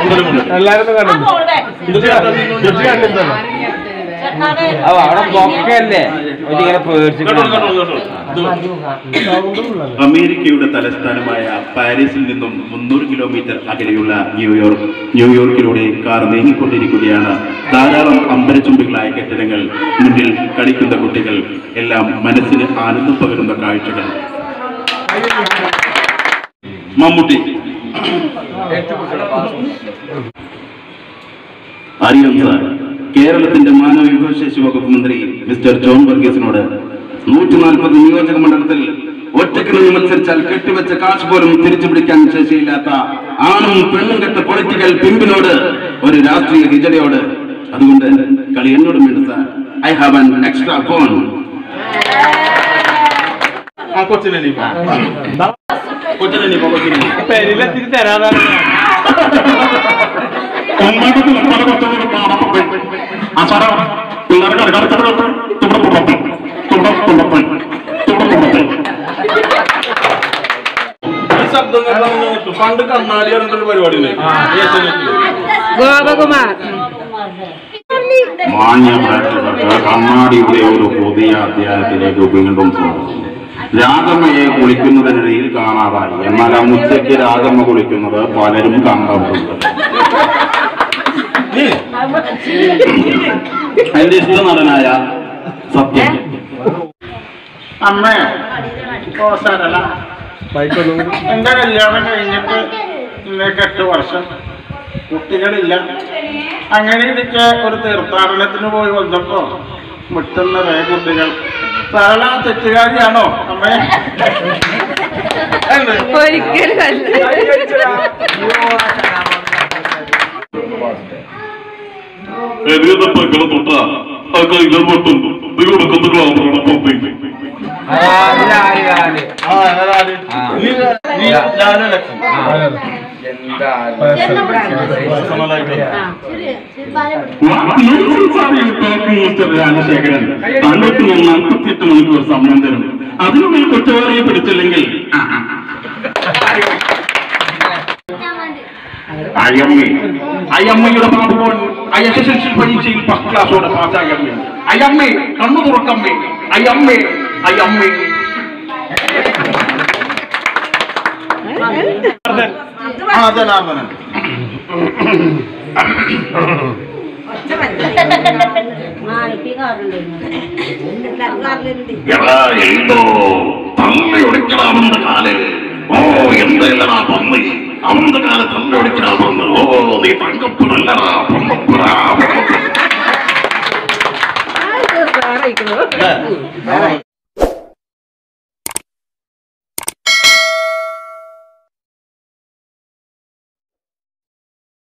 എല്ലാരും കണ്ടു കണ്ടിട്ടുണ്ടോ ഓ അവിടെ ബൊക്കല്ലേ ഒരിങ്ങനെ പേടിച്ചിട്ട് അമേരിക്കയുടെ തലസ്ഥാനമായ പാരീസിൽ നിന്നും മുന്നൂറ് കിലോമീറ്റർ അകലെയുള്ള ന്യൂയോർക്ക് ന്യൂയോർക്കിലൂടെ കാർ നീങ്ങിക്കൊണ്ടിരിക്കുകയാണ് ധാരാളം അമ്പരച്ചുംബികളായ കെട്ടിടങ്ങൾ മുന്നിൽ കളിക്കുന്ന കുട്ടികൾ എല്ലാം മനസ്സിന് ആനന്ദം പകരുന്ന കാഴ്ചകൾ മമ്മൂട്ടി അറിയാം സാർ കേരളത്തിന്റെ മാനവ വിഭവശേഷി വകുപ്പ് മന്ത്രി മിസ്റ്റർ ജോൺ വർഗീസിനോട് നൂറ്റി നാൽപ്പത് നിയോജക മണ്ഡലത്തിൽ ഒറ്റയ്ക്ക് നിന്ന് മത്സരിച്ചാൽ കെട്ടിവെച്ച കാശ് പോലും തിരിച്ചു പിടിക്കാൻ ശേഷിയില്ലാത്ത ആണും പെണ്ണും കെട്ട പൊളിറ്റിക്കൽ പിമ്പിനോട് ഒരു രാഷ്ട്രീയ ഹിജടയോട് അതുകൊണ്ട് കളി എന്നോടും വേണ്ട sir I have an extra phone ആ കൊച്ചിനെ നീ പോ. കൊച്ചിനെ നീ പോ, കൊച്ചിനെ നീ പോ. പെരിലെത്തിരി തരാതാണ് ഒന്നാമത് നമ്മുടെ കൊച്ചൊരു പാടപ്പൊക്കെ ആ സാറേ പിള്ളേരെ കളിക്കാരൊക്കെ തുടെ പുറത്ത് തുടെ പുറത്ത് തുടെ പുറത്ത് ഈ ശബ്ദം കേട്ടാൽ നിങ്ങൾക്ക് പണ്ട് കണ്ണാടി പറഞ്ഞിട്ടൊരു പരിപാടി ഗോപകുമാർ മാന്യ പ്രേക്ഷകർക്ക് കണ്ണാടിയുടെ ഒരു പുതിയ അധ്യായത്തിലേക്ക് വീണ്ടും സ്വാഗതം രാഗമ്മയെ കുളിക്കുന്നതിനിടയിൽ കാണാതായി എന്നാൽ ആ ഉച്ചയ്ക്ക് രാഗമ്മ കുളിക്കുന്നത് പലരും കണ്ടവരുണ്ട് എന്റെ ഇഷ്ട നടനായ സത്യം അമ്മേ ഓ സാരല്ല ബൈക്കൊന്നും എന്റെ കല്യാണം കഴിഞ്ഞിട്ട് ഇന്നേക്ക് എട്ട് വർഷം കുട്ടികളില്ല അങ്ങനെ ഇരിക്കെ ഒരു തീർത്ഥാടനത്തിന് പോയി വന്നപ്പോ മുട്ടുന്ന വേ കുട്ടികൾ സരള തെറ്റുകാരിയാണോ അമ്മേ എന്ത്? ഒരിക്കലും അല്ല എഴുതപ്പക്കളെ തൊട്ട ആ കൈകൾ പൊട്ടും നിങ്ങളുടെ കന്നുകളാണ് പുറത്തേക്ക് രാജശേഖരൻ താങ്കൾക്ക് ഞാൻ നാൽപ്പത്തിയെട്ട് മണിക്കൂർ സമയം തരും അതിനുള്ളിൽ കുറ്റവാളിയെ പിടിച്ചില്ലെങ്കിൽ ആ, ആ. അയ്യമ്മ അയ്യമ്മയുടെ ബാബുപോൻ ഐ എസ് എസ് എൽ സി പരീക്ഷയിൽ ഫസ്റ്റ് ക്ലാസ്സോടെ പാസ്സായമ്മ അയ്യമ്മേ കണ്ണു തുറക്കമ്മേ അയ്യമ്മേ അയ്യമ്മേ ആ ജനാർദ്ദനൻ എടാ എന്തോ തള്ളയൊടിക്കലാവുന്ന കാല് ഓ എന്തല്ലടാ പന്നി അവന്റെ കാല് തള്ളയൊടിക്കലാവുന്ന ഓ നീ തങ്കപ്പുറല്ലടാ പൊന്നപ്പുറ സാറയിക്കണോ